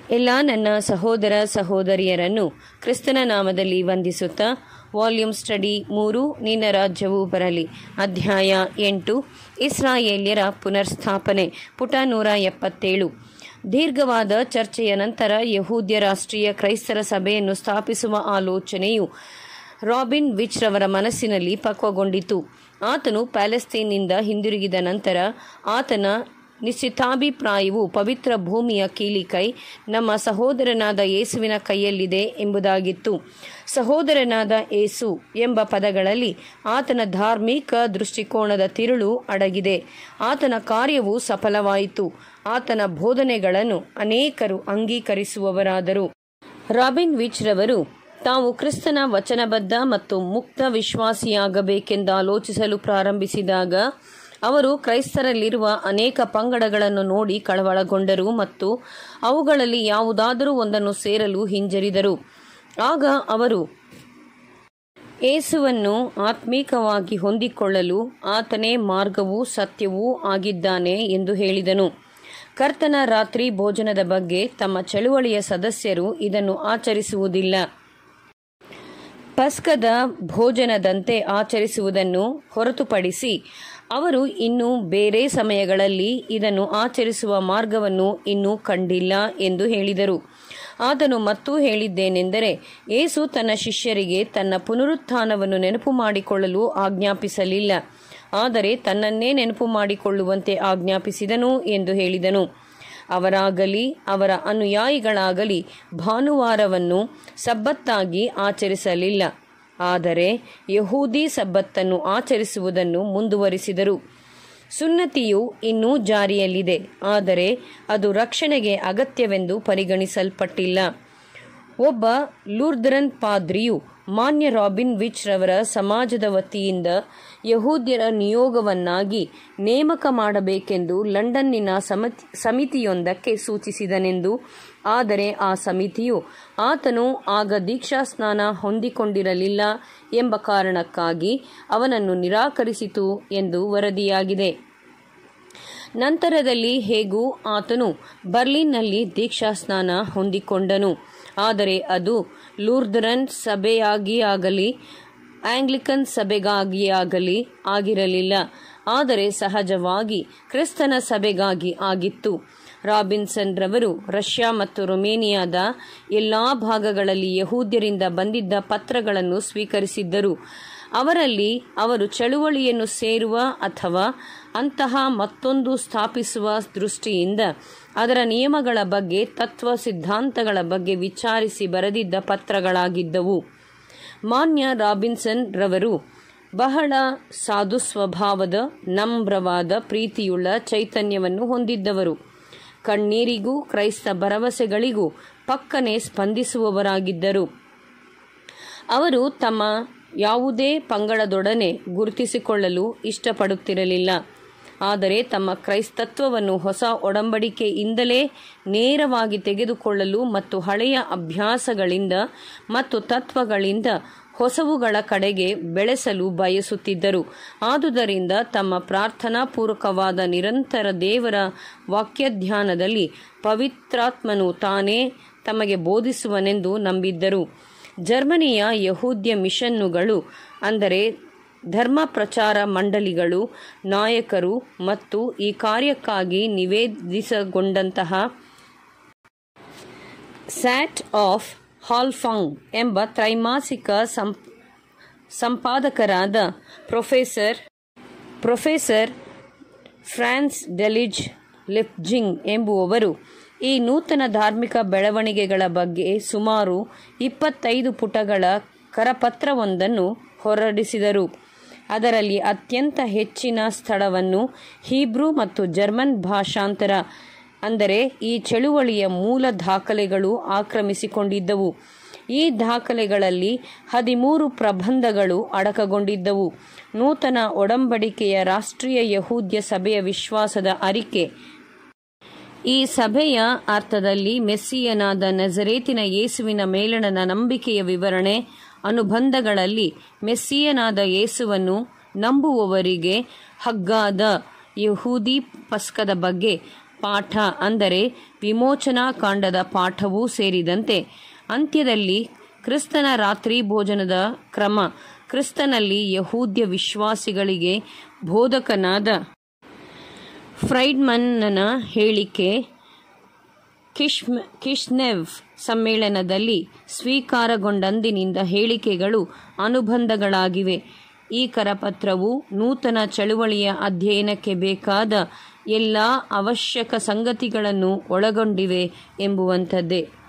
ಎಲ್ಲ ನನ್ನ ಸಹೋದರ ಸಹೋದರಿಯರನ್ನು ಕ್ರಿಸ್ತನ ನಾಮದಲ್ಲಿ ವಂದಿಸುತ್ತಾ ವಾಲ್ಯೂಮ್ ಸ್ಟಡಿ ಮೂರು ನಿನ್ನ ರಾಜ್ಯವು ಬರಲಿ ಅಧ್ಯಾಯ ಎಂಟು ಇಸ್ರಾಯೇಲ್ಯರ ಪುನರ್ಸ್ಥಾಪನೆ ಪುಟ ನೂರ ಎಪ್ಪತ್ತೇಳು ದೀರ್ಘವಾದ ಚರ್ಚೆಯ ನಂತರ ಯಹೂದ್ಯ ರಾಷ್ಟ್ರೀಯ ಕ್ರೈಸ್ತರ ಸಭೆಯನ್ನು ಸ್ಥಾಪಿಸುವ ಆಲೋಚನೆಯು ರಾಬಿನ್ ವಿಚ್ ರವರ ಮನಸ್ಸಿನಲ್ಲಿ ಪಕ್ವಗೊಂಡಿತು ಆತನು ಪ್ಯಾಲೆಸ್ತೇನ್ನಿಂದ ಹಿಂದಿರುಗಿದ ನಂತರ ಆತನ ನಿಶ್ಚಿತಾಭಿಪ್ರಾಯವು ಪವಿತ್ರ ಭೂಮಿಯ ಕೀಲಿಕೈ ನಮ್ಮ ಸಹೋದರನಾದ ಯೇಸುವಿನ ಕೈಯಲ್ಲಿದೆ ಎಂಬುದಾಗಿತ್ತು ಸಹೋದರನಾದ ಏಸು ಎಂಬ ಪದಗಳಲ್ಲಿ ಆತನ ಧಾರ್ಮಿಕ ದೃಷ್ಟಿಕೋನದ ತಿರುಳು ಅಡಗಿದೆ ಆತನ ಕಾರ್ಯವು ಸಫಲವಾಯಿತು ಆತನ ಬೋಧನೆಗಳನ್ನು ಅನೇಕರು ಅಂಗೀಕರಿಸುವವರಾದರು ರಾಬಿನ್ ವಿಚ್ ರವರು ತಾವು ಕ್ರಿಸ್ತನ ವಚನಬದ್ಧ ಮತ್ತು ಮುಕ್ತ ವಿಶ್ವಾಸಿಯಾಗಬೇಕೆಂದು ಆಲೋಚಿಸಲು ಪ್ರಾರಂಭಿಸಿದಾಗ ಅವರು ಕ್ರೈಸ್ತರಲ್ಲಿರುವ ಅನೇಕ ಪಂಗಡಗಳನ್ನು ನೋಡಿ ಕಳವಳಗೊಂಡರು ಮತ್ತು ಅವುಗಳಲ್ಲಿ ಯಾವುದಾದರೂ ಒಂದನ್ನು ಸೇರಲು ಹಿಂಜರಿದರು ಆಗ ಅವರು ಏಸುವನ್ನು ಆತ್ಮೀಕವಾಗಿ ಹೊಂದಿಕೊಳ್ಳಲು ಆತನೇ ಮಾರ್ಗವೂ ಸತ್ಯವೂ ಆಗಿದ್ದಾನೆ ಎಂದು ಹೇಳಿದನು ಕರ್ತನ ರಾತ್ರಿ ಭೋಜನದ ಬಗ್ಗೆ ತಮ್ಮ ಚಳುವಳಿಯ ಸದಸ್ಯರು ಇದನ್ನು ಆಚರಿಸುವುದಿಲ್ಲ ಪಸ್ಕದ ಭೋಜನದಂತೆ ಆಚರಿಸುವುದನ್ನು ಹೊರತುಪಡಿಸಿ ಅವರು ಇನ್ನೂ ಬೇರೆ ಸಮಯಗಳಲ್ಲಿ ಇದನ್ನು ಆಚರಿಸುವ ಮಾರ್ಗವನ್ನು ಇನ್ನೂ ಕಂಡಿಲ್ಲ ಎಂದು ಹೇಳಿದರು ಆತನು ಮತ್ತೂ ಹೇಳಿದ್ದೇನೆಂದರೆ ಏಸು ತನ್ನ ಶಿಷ್ಯರಿಗೆ ತನ್ನ ಪುನರುತ್ಥಾನವನ್ನು ನೆನಪು ಮಾಡಿಕೊಳ್ಳಲು ಆಜ್ಞಾಪಿಸಲಿಲ್ಲ ಆದರೆ ತನ್ನನ್ನೇ ನೆನಪು ಮಾಡಿಕೊಳ್ಳುವಂತೆ ಆಜ್ಞಾಪಿಸಿದನು ಎಂದು ಹೇಳಿದನು ಅವರಾಗಲಿ ಅವರ ಅನುಯಾಯಿಗಳಾಗಲಿ ಭಾನುವಾರವನ್ನು ಸಬ್ಬತ್ತಾಗಿ ಆಚರಿಸಲಿಲ್ಲ ಆದರೆ ಯಹೂದಿ ಸಬ್ಬತ್ತನ್ನು ಆಚರಿಸುವುದನ್ನು ಮುಂದುವರಿಸಿದರು ಸುನ್ನತಿಯು ಇನ್ನೂ ಜಾರಿಯಲ್ಲಿದೆ ಆದರೆ ಅದು ರಕ್ಷಣೆಗೆ ಅಗತ್ಯವೆಂದು ಪರಿಗಣಿಸಲ್ಪಟ್ಟಿಲ್ಲ ಒಬ್ಬ ಲೂರ್ದ್ರನ್ ಪಾದ್ರಿಯು ಮಾನ್ಯ ರಾಬಿನ್ ವಿಚ್ ರವರ ಸಮಾಜದ ವತಿಯಿಂದ ಯಹೂದ್ಯರ ನಿಯೋಗವನ್ನಾಗಿ ನೇಮಕ ಮಾಡಬೇಕೆಂದು ಲಂಡನ್ನಿನ ಸಮತಿ ಸಮಿತಿಯೊಂದಕ್ಕೆ ಸೂಚಿಸಿದನೆಂದು ಆದರೆ ಆ ಸಮಿತಿಯು ಆತನು ಆಗ ದೀಕ್ಷಾಸ್ನಾನ ಹೊಂದಿಕೊಂಡಿರಲಿಲ್ಲ ಎಂಬ ಕಾರಣಕ್ಕಾಗಿ ಅವನನ್ನು ನಿರಾಕರಿಸಿತು ಎಂದು ವರದಿಯಾಗಿದೆ ನಂತರದಲ್ಲಿ ಹೇಗೂ ಆತನು ಬರ್ಲಿನ್ನಲ್ಲಿ ದೀಕ್ಷಾಸ್ನಾನ ಹೊಂದಿಕೊಂಡನು ಆದರೆ ಅದು ಲೂರ್ದರನ್ ಸಭೆಯಾಗಿ ಆಗಲಿ ಆಂಗ್ಲಿಕನ್ ಸಭೆಗಾಗಿಯಾಗಲಿ ಆಗಿರಲಿಲ್ಲ ಆದರೆ ಸಹಜವಾಗಿ ಕ್ರಿಸ್ತನ ಸಭೆಗಾಗಿ ಆಗಿತ್ತು ರಾಬಿನ್ಸನ್ ರವರು ರಷ್ಯಾ ಮತ್ತು ರೊಮೇನಿಯಾದ ಎಲ್ಲ ಭಾಗಗಳಲ್ಲಿ ಯಹೂದ್ಯರಿಂದ ಬಂದಿದ್ದ ಪತ್ರಗಳನ್ನು ಸ್ವೀಕರಿಸಿದ್ದರು ಅವರಲ್ಲಿ ಅವರು ಚಳುವಳಿಯನ್ನು ಸೇರುವ ಅಥವಾ ಅಂತಹ ಮತ್ತೊಂದು ಸ್ಥಾಪಿಸುವ ದೃಷ್ಟಿಯಿಂದ ಅದರ ನಿಯಮಗಳ ಬಗ್ಗೆ ತತ್ವ ಸಿದ್ಧಾಂತಗಳ ಬಗ್ಗೆ ವಿಚಾರಿಸಿ ಬರೆದಿದ್ದ ಪತ್ರಗಳಾಗಿದ್ದವು ಮಾನ್ಯ ರಾಬಿನ್ಸನ್ ರವರು ಬಹಳ ಸಾಧು ಸ್ವಭಾವದ ನಮ್ರವಾದ ಪ್ರೀತಿಯುಳ್ಳ ಚೈತನ್ಯವನ್ನು ಹೊಂದಿದ್ದವರು ಕಣ್ಣೀರಿಗೂ ಕ್ರೈಸ್ತ ಭರವಸೆಗಳಿಗೂ ಪಕ್ಕನೆ ಸ್ಪಂದಿಸುವವರಾಗಿದ್ದರು ಅವರು ತಮ್ಮ ಯಾವುದೇ ಪಂಗಡದೊಡನೆ ಗುರುತಿಸಿಕೊಳ್ಳಲು ಇಷ್ಟಪಡುತ್ತಿರಲಿಲ್ಲ ಆದರೆ ತಮ್ಮ ಕ್ರೈಸ್ತತ್ವವನ್ನು ಹೊಸ ಒಡಂಬಡಿಕೆಯಿಂದಲೇ ನೇರವಾಗಿ ತೆಗೆದುಕೊಳ್ಳಲು ಮತ್ತು ಹಳೆಯ ಅಭ್ಯಾಸಗಳಿಂದ ಮತ್ತು ತತ್ವಗಳಿಂದ ಹೊಸವುಗಳ ಕಡೆಗೆ ಬೆಳೆಸಲು ಬಯಸುತ್ತಿದ್ದರು ಆದುದರಿಂದ ತಮ್ಮ ಪ್ರಾರ್ಥನಾಪೂರ್ವಕವಾದ ನಿರಂತರ ದೇವರ ವಾಕ್ಯಧ್ಯಾನದಲ್ಲಿ ಪವಿತ್ರಾತ್ಮನು ತಾನೇ ತಮಗೆ ಬೋಧಿಸುವನೆಂದು ನಂಬಿದ್ದರು ಜರ್ಮನಿಯ ಯಹೂದ್ಯ ಮಿಷನ್ನುಗಳು ಅಂದರೆ ಧರ್ಮ ಪ್ರಚಾರ ಮಂಡಳಿಗಳು ನಾಯಕರು ಮತ್ತು ಈ ಕಾರ್ಯಕ್ಕಾಗಿ ನಿವೇದಿಸಗೊಂಡಂತಹ ಸ್ಯಾಟ್ ಆಫ್ ಹಾಲ್ಫಾಂಗ್ ಎಂಬ ತ್ರೈಮಾಸಿಕ ಸಂಪಾದಕರಾದ professor professor Franz Delitzsch Leipzig ಎಂಬುವವರು ಈ ನೂತನ ಧಾರ್ಮಿಕ ಬೆಳವಣಿಗೆಗಳ ಬಗ್ಗೆ ಸುಮಾರು ಇಪ್ಪತ್ತೈದು ಪುಟಗಳ ಕರಪತ್ರವೊಂದನ್ನು ಹೊರಡಿಸಿದರು ಅದರಲ್ಲಿ ಅತ್ಯಂತ ಹೆಚ್ಚಿನ ಸ್ಥಳವನ್ನು ಹೀಬ್ರೂ ಮತ್ತು ಜರ್ಮನ್ ಭಾಷಾಂತರ ಅಂದರೆ ಈ ಚಳುವಳಿಯ ಮೂಲ ದಾಖಲೆಗಳು ಆಕ್ರಮಿಸಿಕೊಂಡಿದ್ದವು ಈ ದಾಖಲೆಗಳಲ್ಲಿ ಹದಿಮೂರು ಪ್ರಬಂಧಗಳು ಅಡಕಗೊಂಡಿದ್ದವು ನೂತನ ಒಡಂಬಡಿಕೆಯ ರಾಷ್ಟ್ರೀಯ ಯಹೂದ್ಯ ಸಭೆಯ ವಿಶ್ವಾಸದ ಅರಿಕೆ ಈ ಸಭೆಯ ಅರ್ಥದಲ್ಲಿ ಮೆಸ್ಸಿಯನಾದ ನಜರೇತಿನ ಯೇಸುವಿನ ಮೇಲಣನ ನಂಬಿಕೆಯ ವಿವರಣೆ ಅನುಬಂಧಗಳಲ್ಲಿ ಮೆಸ್ಸಿಯನಾದ ಯೇಸುವನ್ನು ನಂಬುವವರಿಗೆ ಹಗ್ಗಾದ ಯಹೂದಿ ಪಸ್ಕದ ಬಗ್ಗೆ ಪಾಠ ಅಂದರೆ ವಿಮೋಚನಾ ಕಾಂಡದ ಪಾಠವೂ ಸೇರಿದಂತೆ ಅಂತ್ಯದಲ್ಲಿ ಕ್ರಿಸ್ತನ ರಾತ್ರಿ ಭೋಜನದ ಕ್ರಮ ಕ್ರಿಸ್ತನಲ್ಲಿ ಯಹೂದ್ಯ ವಿಶ್ವಾಸಿಗಳಿಗೆ ಬೋಧಕನಾದ ಫ್ರೈಡ್ಮನ್ನನ ಹೇಳಿಕೆ ಕಿಶ್ಮ್ ಕಿಶ್ನೆವ್ ಸಮ್ಮೇಳನದಲ್ಲಿ ಸ್ವೀಕಾರಗೊಂಡಂದಿನಿಂದ ಹೇಳಿಕೆಗಳು ಅನುಬಂಧಗಳಾಗಿವೆ ಈ ಕರಪತ್ರವು ನೂತನ ಚಳುವಳಿಯ ಅಧ್ಯಯನಕ್ಕೆ ಬೇಕಾದ ಎಲ್ಲ ಅವಶ್ಯಕ ಸಂಗತಿಗಳನ್ನು ಒಳಗೊಂಡಿವೆ ಎಂಬುವಂಥದ್ದೇ